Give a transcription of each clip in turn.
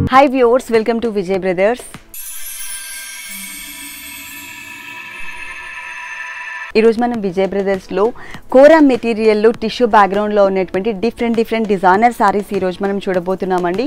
hi viewers welcome to Vijay brothers ఈరోజు మనం విజయ్ బ్రదర్స్లో కోరా మెటీరియల్లో tissue బ్యాక్గ్రౌండ్లో ఉన్నటువంటి డిఫరెంట్ డిఫరెంట్ డిజైనర్ సారీస్ ఈరోజు మనం చూడబోతున్నామండి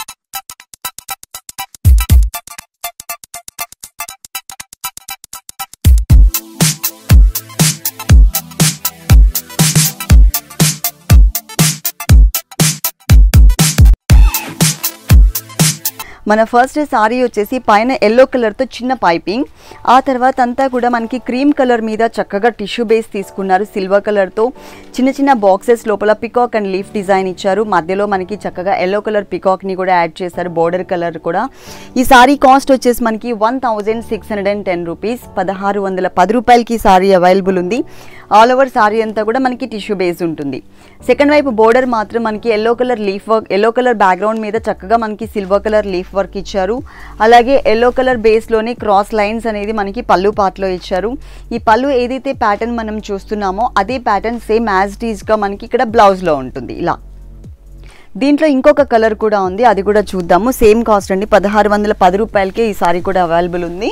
మన ఫస్ట్ సారీ వచ్చేసి పైన ఎల్లో కలర్తో చిన్న పైపింగ్ ఆ తర్వాత అంతా కూడా మనకి క్రీమ్ కలర్ మీద చక్కగా టిష్యూ బేస్ తీసుకున్నారు సిల్వర్ కలర్తో చిన్న చిన్న బాక్సెస్ లోపల పికాక్ అండ్ లీఫ్ డిజైన్ ఇచ్చారు మధ్యలో మనకి చక్కగా ఎల్లో కలర్ పికాక్ని కూడా యాడ్ చేశారు బోర్డర్ కలర్ కూడా ఈ సారీ కాస్ట్ వచ్చేసి మనకి one thousand six hundred and ten rupees పదహారు వందల పది రూపాయలకి సారీ అవైలబుల్ ఉంది ఆల్ ఓవర్ సారీ అంతా కూడా మనకి టిష్యూ బేస్ ఉంటుంది సెకండ్ వైపు బోర్డర్ మాత్రం మనకి yellow colour leaf work yellow colour background మీద చక్కగా మనకి సిల్వర్ కలర్ లీఫ్ వర్క్ ఇచ్చారు అలాగే ఎల్లో కలర్ బేస్లోనే క్రాస్ లైన్స్ అనేది మనకి పళ్ళు పాటలో ఇచ్చారు ఈ పళ్ళు ఏదైతే ప్యాటర్న్ మనం చూస్తున్నామో అదే ప్యాటర్న్ సేమ్ యాజ్ టీజ్గా మనకి ఇక్కడ బ్లౌజ్లో ఉంటుంది ఇలా దీంట్లో ఇంకొక కలర్ కూడా ఉంది అది కూడా చూద్దాము సేమ్ కాస్ట్ అండి పదహారు వందల పది రూపాయలకే ఈ సారీ కూడా అవైలబుల్ ఉంది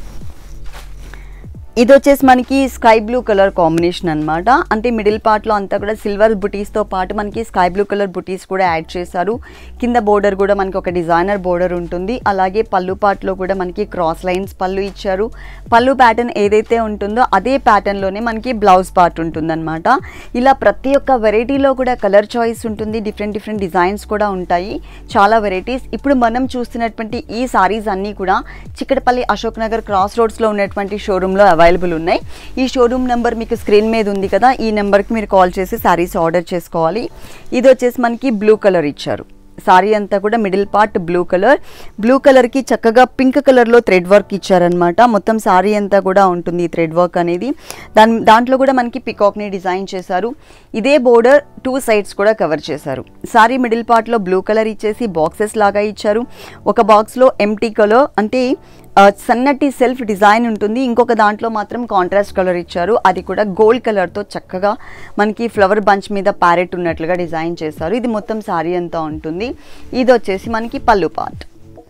ఇది వచ్చేసి మనకి స్కై బ్లూ కలర్ కాంబినేషన్ అనమాట అంటే మిడిల్ పార్ట్లో అంతా కూడా సిల్వర్ బుటీస్తో పాటు మనకి స్కై బ్లూ కలర్ బుటీస్ కూడా యాడ్ చేశారు కింద బోర్డర్ కూడా మనకి ఒక డిజైనర్ బోర్డర్ ఉంటుంది అలాగే పళ్ళు పార్ట్లో కూడా మనకి క్రాస్ లైన్స్ పళ్ళు ఇచ్చారు పళ్ళు ప్యాటర్న్ ఏదైతే ఉంటుందో అదే ప్యాటర్న్లోనే మనకి బ్లౌజ్ పార్ట్ ఉంటుందన్నమాట ఇలా ప్రతి ఒక్క వెరైటీలో కూడా కలర్ చాయిస్ ఉంటుంది డిఫరెంట్ డిఫరెంట్ డిజైన్స్ కూడా ఉంటాయి చాలా వెరైటీస్ ఇప్పుడు మనం చూస్తున్నటువంటి ఈ సారీస్ అన్నీ కూడా చిక్కడపల్లి అశోక్ నగర్ క్రాస్ రోడ్స్లో ఉన్నటువంటి షోరూంలో అవైలబుల్ ఉన్నాయి ఈ షోరూమ్ నెంబర్ మీకు స్క్రీన్ మీద ఉంది కదా ఈ నెంబర్కి మీరు కాల్ చేసి శారీస్ ఆర్డర్ చేసుకోవాలి ఇది వచ్చేసి మనకి బ్లూ కలర్ ఇచ్చారు సారీ అంతా కూడా middle part blue colour blue కలర్కి చక్కగా పింక్ కలర్లో థ్రెడ్ వర్క్ ఇచ్చారనమాట మొత్తం సారీ అంతా కూడా ఉంటుంది ఈ థ్రెడ్ వర్క్ అనేది దాని దాంట్లో కూడా మనకి పికాక్ని డిజైన్ చేశారు ఇదే బోర్డర్ టూ సైడ్స్ కూడా కవర్ చేశారు సారీ మిడిల్ పార్ట్లో బ్లూ కలర్ ఇచ్చేసి బాక్సెస్ లాగా ఇచ్చారు ఒక బాక్స్లో ఎంటీ కలర్ అంటే ఆ, సన్నటి సెల్ఫ్ డిజైన్ ఉంటుంది ఇంకొక దాంట్లో మాత్రం కాంట్రాస్ట్ కలర్ ఇచ్చారు అది కూడా గోల్డ్ కలర్తో చక్కగా మనకి ఫ్లవర్ బంచ్ మీద ప్యారెట్ ఉన్నట్లుగా డిజైన్ చేశారు ఇది మొత్తం సారీ అంతా ఉంటుంది ఇది వచ్చేసి మనకి పళ్ళు పార్ట్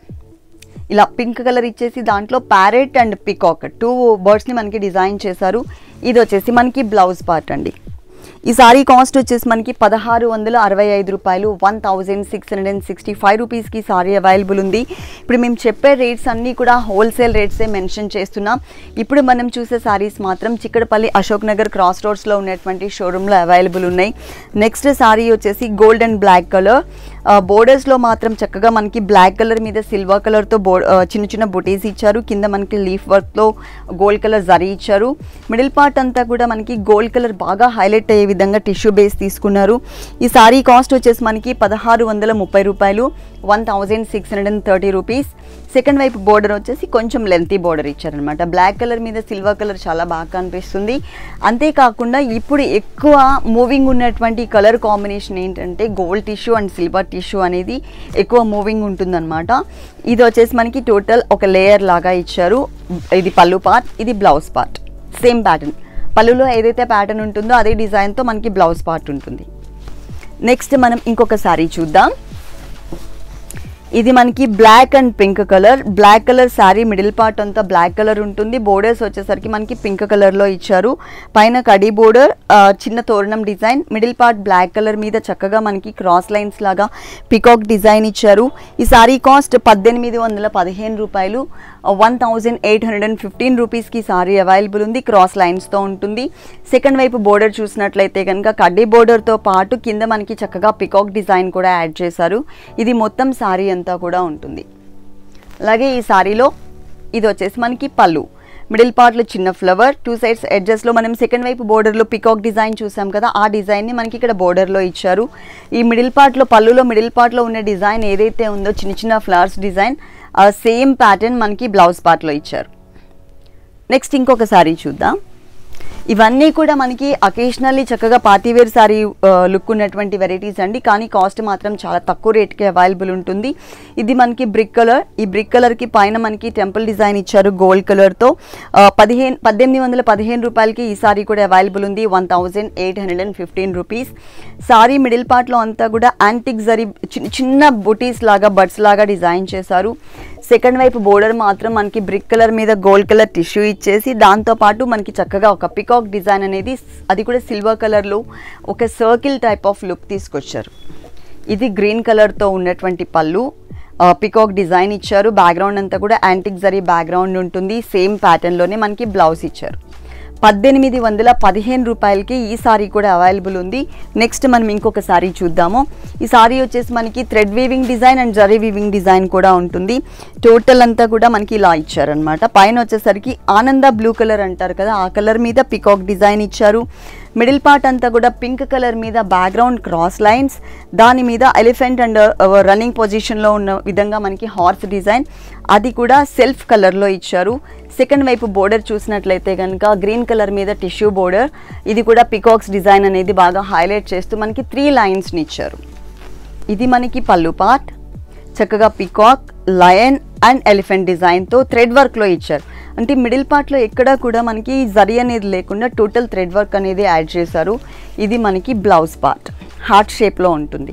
ఇలా పింక్ కలర్ ఇచ్చేసి దాంట్లో ప్యారెట్ అండ్ పికాక్ టూ బర్డ్స్ని మనకి డిజైన్ చేశారు ఇది వచ్చేసి మనకి బ్లౌజ్ పార్ట్ అండి ఈ సారీ కాస్ట్ వచ్చేసి మనకి పదహారు వందల అరవై ఐదు రూపాయలు one thousand six hundred and sixty five రూపీస్కి సారీ అవైలబుల్ ఉంది ఇప్పుడు మేము చెప్పే రేట్స్ అన్నీ కూడా హోల్సేల్ రేట్సే మెన్షన్ చేస్తున్నాం ఇప్పుడు మనం చూసే సారీస్ మాత్రం చిక్కడపల్లి అశోక్ నగర్ క్రాస్ రోడ్స్లో ఉన్నటువంటి షోరూంలో అవైలబుల్ ఉన్నాయి నెక్స్ట్ సారీ వచ్చేసి గోల్డ్ అండ్ బ్లాక్ కలర్ బోర్డర్స్లో మాత్రం చక్కగా మనకి బ్లాక్ కలర్ మీద సిల్వర్ కలర్తో బో ఆ, చిన్న చిన్న బుటీస్ ఇచ్చారు కింద మనకి లీఫ్ వర్క్లో గోల్డ్ కలర్ జరీ ఇచ్చారు మిడిల్ పార్ట్ అంతా కూడా మనకి గోల్డ్ కలర్ బాగా హైలైట్ అయ్యే విధంగా టిష్యూ బేస్ తీసుకున్నారు ఈ సారీ కాస్ట్ వచ్చేసి మనకి పదహారు వందల ముప్పై రూపాయలు one thousand six hundred and thirty rupees second వైపు బోర్డర్ వచ్చేసి కొంచెం లెంతీ బోర్డర్ ఇచ్చారనమాట బ్లాక్ కలర్ మీద సిల్వర్ కలర్ చాలా బాగా కనిపిస్తుంది అంతేకాకుండా ఇప్పుడు ఎక్కువ మూవింగ్ ఉన్నటువంటి కలర్ కాంబినేషన్ ఏంటంటే gold tissue and silver tissue అనేది ఎక్కువ మూవింగ్ ఉంటుందన్నమాట ఇది వచ్చేసి మనకి టోటల్ ఒక లేయర్ లాగా ఇచ్చారు ఇది పళ్ళు పార్ట్ ఇది బ్లౌజ్ పార్ట్ సేమ్ ప్యాటర్న్ పళ్ళులో ఏదైతే ప్యాటర్న్ ఉంటుందో అదే డిజైన్తో మనకి బ్లౌజ్ పార్ట్ ఉంటుంది నెక్స్ట్ మనం ఇంకొక సారీ చూద్దాం ఇది మనకి black and pink colour black colour sari middle part అంతా బ్లాక్ కలర్ ఉంటుంది బోర్డర్స్ వచ్చేసరికి మనకి పింక్ కలర్లో ఇచ్చారు పైన కడి బోర్డర్ చిన్న తోరణం design middle part black colour మీద చక్కగా మనకి క్రాస్ లైన్స్ లాగా పికాక్ డిజైన్ ఇచ్చారు ఈ శారీ కాస్ట్ పద్దెనిమిది వందల పదిహేను రూపాయలు one thousand eight hundred and fifteen రూపీస్కి సారీ అవైలబుల్ ఉంది క్రాస్ లైన్స్తో ఉంటుంది సెకండ్ వైపు బోర్డర్ చూసినట్లయితే కనుక కడ్డీ బోర్డర్తో పాటు కింద మనకి చక్కగా పికాక్ డిజైన్ కూడా యాడ్ చేశారు ఇది మొత్తం సారీ అంతా కూడా ఉంటుంది అలాగే ఈ సారీలో ఇది వచ్చేసి మనకి పళ్ళు మిడిల్ పార్ట్లో చిన్న ఫ్లవర్ టూ సైడ్స్ ఎడ్జెస్లో మనం సెకండ్ వైపు బోర్డర్లో పికాక్ డిజైన్ చూసాం కదా ఆ డిజైన్ని మనకి ఇక్కడ బోర్డర్లో ఇచ్చారు ఈ మిడిల్ పార్ట్లో పళ్ళులో మిడిల్ పార్ట్లో ఉన్న డిజైన్ ఏదైతే ఉందో చిన్న చిన్న ఫ్లవర్స్ డిజైన్ ఆ సేమ్ ప్యాటర్న్ మనకి బ్లౌజ్ పార్ట్లో ఇచ్చారు నెక్స్ట్ ఇంకొక సారీ చూద్దాం ఇవన్నీ కూడా మనకి అకేషనల్లీ చక్కగా పార్టీవేర్ సారీ లుక్ ఉన్నటువంటి వెరైటీస్ అండి కానీ కాస్ట్ మాత్రం చాలా తక్కువ రేట్కి అవైలబుల్ ఉంటుంది ఇది మనకి బ్రిక్ కలర్ ఈ బ్రిక్ కలర్కి పైన మనకి టెంపుల్ డిజైన్ ఇచ్చారు గోల్డ్ కలర్తో పదిహేను పద్దెనిమిది వందల పదిహేను రూపాయలకి ఈ సారీ కూడా అవైలబుల్ ఉంది one thousand eight hundred and fifteen rupees sari middle పార్ట్లో అంతా కూడా యాంటిక్ జరీ చిన్న చిన్న బుటీస్ లాగా బడ్స్ లాగా డిజైన్ చేశారు సెకండ్ వైపు బోర్డర్ మాత్రం మనకి బ్రిక్ కలర్ మీద గోల్డ్ కలర్ టిష్యూ ఇచ్చేసి దాంతోపాటు మనకి చక్కగా ఒక పికాక్ డిజైన్ అనేది అది కూడా సిల్వర్ కలర్లో ఒక సర్కిల్ టైప్ ఆఫ్ లుక్ తీసుకొచ్చారు ఇది గ్రీన్ కలర్తో ఉన్నటువంటి పళ్ళు పికాక్ డిజైన్ ఇచ్చారు బ్యాక్గ్రౌండ్ అంతా కూడా యాంటిక్ జరీ బ్యాక్గ్రౌండ్ ఉంటుంది సేమ్ ప్యాటర్న్లోనే మనకి బ్లౌజ్ ఇచ్చారు పద్దెనిమిది వందల పదిహేను రూపాయలకి ఈ సారీ కూడా అవైలబుల్ ఉంది నెక్స్ట్ మనం ఇంకొక సారీ చూద్దాము ఈ సారీ వచ్చేసి మనకి thread weaving design and zari weaving design కూడా ఉంటుంది టోటల్ అంతా కూడా మనకి ఇలా ఇచ్చారనమాట పైన వచ్చేసరికి ఆనంద బ్లూ కలర్ అంటారు కదా ఆ కలర్ మీద పికాక్ డిజైన్ ఇచ్చారు మిడిల్ పార్ట్ అంతా కూడా పింక్ కలర్ మీద బ్యాక్గ్రౌండ్ క్రాస్ లైన్స్ దాని మీద ఎలిఫెంట్ అండ్ రన్నింగ్ పొజిషన్లో ఉన్న విధంగా మనకి హార్స్ డిజైన్ అది కూడా సెల్ఫ్ కలర్లో ఇచ్చారు సెకండ్ వైపు బోర్డర్ చూసినట్లయితే కనుక గ్రీన్ కలర్ మీద టిష్యూ బోర్డర్ ఇది కూడా పికాక్స్ డిజైన్ అనేది బాగా హైలైట్ చేస్తూ మనకి త్రీ లైన్స్ని ఇచ్చారు ఇది మనకి పళ్ళు పార్ట్ చక్కగా పికాక్ లయన్ అండ్ ఎలిఫెంట్ డిజైన్తో థ్రెడ్ వర్క్లో ఇచ్చారు అంటే మిడిల్ పార్ట్లో ఎక్కడా కూడా మనకి జరి అనేది లేకుండా టోటల్ థ్రెడ్ వర్క్ అనేది యాడ్ చేశారు ఇది మనకి బ్లౌజ్ పార్ట్ హార్ట్ షేప్లో ఉంటుంది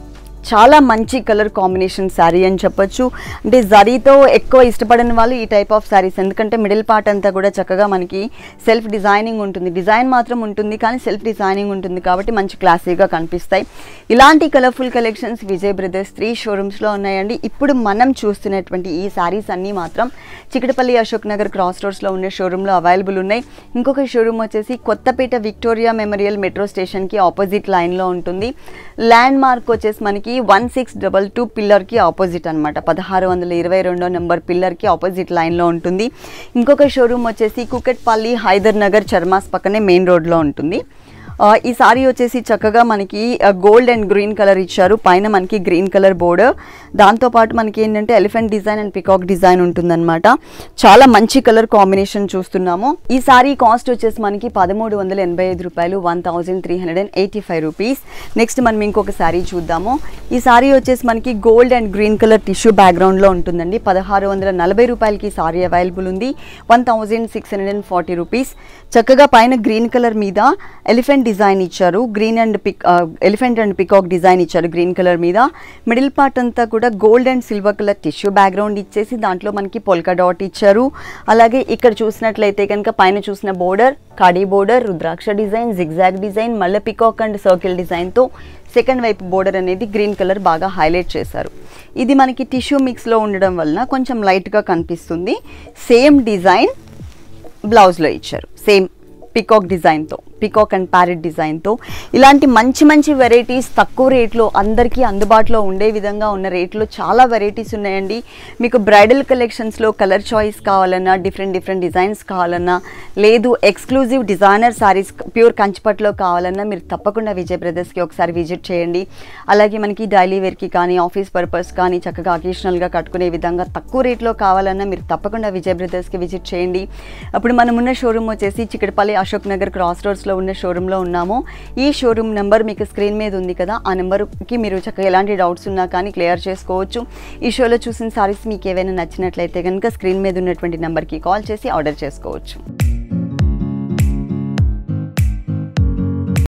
చాలా మంచి కలర్ కాంబినేషన్ శారీ అని చెప్పొచ్చు అంటే జరీతో ఎక్కువ ఇష్టపడని వాళ్ళు ఈ టైప్ ఆఫ్ శారీస్ ఎందుకంటే మిడిల్ పార్ట్ అంతా కూడా చక్కగా మనకి సెల్ఫ్ డిజైనింగ్ ఉంటుంది డిజైన్ మాత్రం ఉంటుంది కానీ సెల్ఫ్ డిజైనింగ్ ఉంటుంది కాబట్టి మంచి క్లాసీగా కనిపిస్తాయి ఇలాంటి colourful collections Vijay brothers three షోరూమ్స్లో ఉన్నాయండి ఇప్పుడు మనం చూస్తున్నటువంటి ఈ శారీస్ అన్నీ మాత్రం చికటపల్లి అశోక్ నగర్ క్రాస్ రోడ్స్లో ఉన్న షోరూంలో అవైలబుల్ ఉన్నాయి ఇంకొక షోరూమ్ వచ్చేసి కొత్తపేట విక్టోరియా మెమోరియల్ మెట్రో స్టేషన్కి ఆపోజిట్ లైన్లో ఉంటుంది ల్యాండ్ మార్క్ వచ్చేసి మనకి వన్ సిక్స్ డబల్ టూ పిల్లర్కి ఆపోజిట్ అనమాట పదహారు వందల ఇరవై రెండో నెంబర్ పిల్లర్కి ఆపోజిట్ లైన్లో ఉంటుంది ఇంకొక షోరూమ్ వచ్చేసి కుకట్పల్లి హైదర్ నగర్ చర్మాస్ పక్కనే మెయిన్ రోడ్లో ఉంటుంది ఆ, ఈ సారీ వచ్చేసి చక్కగా మనకి గోల్డ్ అండ్ గ్రీన్ కలర్ ఇచ్చారు పైన మనకి గ్రీన్ కలర్ బోర్డర్ దాంతోపాటు మనకి ఏంటంటే elephant design and peacock design ఉంటుందన్నమాట చాలా మంచి కలర్ కాంబినేషన్ చూస్తున్నాము ఈ సారీ కాస్ట్ వచ్చేసి మనకి పదమూడు వందల ఎనభై ఐదు రూపాయలు one thousand three hundred and eighty five rupees next మనం ఇంకొక సారీ చూద్దాము ఈ సారీ వచ్చేసి మనకి gold and green colour tissue బ్యాక్గ్రౌండ్లో ఉంటుందండి పదహారు వందల నలభై రూపాయలకి ఈ సారీ అవైలబుల్ ఉంది one thousand six hundred and forty rupees చక్కగా పైన గ్రీన్ కలర్ మీద ఎలిఫెంట్ డిజైన్ ఇచ్చారు green and pick elephant and peacock design ఇచ్చారు గ్రీన్ కలర్ మీద మిడిల్ పార్ట్ అంతా కూడా gold and silver colour tissue background ఇచ్చేసి దాంట్లో మనకి పొల్కా డాట్ ఇచ్చారు అలాగే ఇక్కడ చూసినట్లయితే కనుక పైన చూసిన బోర్డర్ కాడీ బోర్డర్ రుద్రాక్ష డిజైన్ జిగ్జాగ్ డిజైన్ మళ్ళీ పికాక్ అండ్ సర్కిల్ డిజైన్తో సెకండ్ వైపు బోర్డర్ అనేది గ్రీన్ కలర్ బాగా హైలైట్ చేశారు ఇది మనకి టిష్యూ మిక్స్లో ఉండడం వలన కొంచెం లైట్గా కనిపిస్తుంది సేమ్ డిజైన్ బ్లౌజ్లో ఇచ్చారు సేమ్ పికాక్ డిజైన్తో పికాక్ అండ్ ప్యారెట్ డిజైన్తో ఇలాంటి మంచి మంచి వెరైటీస్ తక్కువ రేట్లో అందరికీ అందుబాటులో ఉండే విధంగా ఉన్న రేట్లో చాలా వెరైటీస్ ఉన్నాయండి మీకు బ్రైడల్ కలెక్షన్స్లో కలర్ చాయిస్ కావాలన్నా డిఫరెంట్ డిఫరెంట్ డిజైన్స్ కావాలన్నా లేదు ఎక్స్క్లూజివ్ డిజైనర్ శారీస్ ప్యూర్ కంచిపట్లో కావాలన్నా మీరు తప్పకుండా విజయ్ బ్రదర్స్కి ఒకసారి విజిట్ చేయండి అలాగే మనకి డైలీ వేర్కి కానీ ఆఫీస్ పర్పస్ కానీ చక్కగా అకేషనల్గా కట్టుకునే విధంగా తక్కువ రేట్లో కావాలన్నా మీరు తప్పకుండా విజయ్ బ్రదర్స్కి విజిట్ చేయండి అప్పుడు మనం ఉన్న షోరూమ్ వచ్చేసి చిక్కడపల్లి అశోక్ నగర్ క్రాస్ రోడ్స్లో ఉన్న షోరూంలో ఉన్నాము ఈ షోరూమ్ నెంబర్ మీకు స్క్రీన్ మీద ఉంది కదా ఆ నెంబర్కి మీరు చక్కగా ఎలాంటి డౌట్స్ ఉన్నా కానీ క్లియర్ చేసుకోవచ్చు ఈ షోలో చూసిన సారీస్ మీకు ఏవైనా నచ్చినట్లయితే కనుక స్క్రీన్ మీద ఉన్నటువంటి నెంబర్కి కాల్ చేసి ఆర్డర్ చేసుకోవచ్చు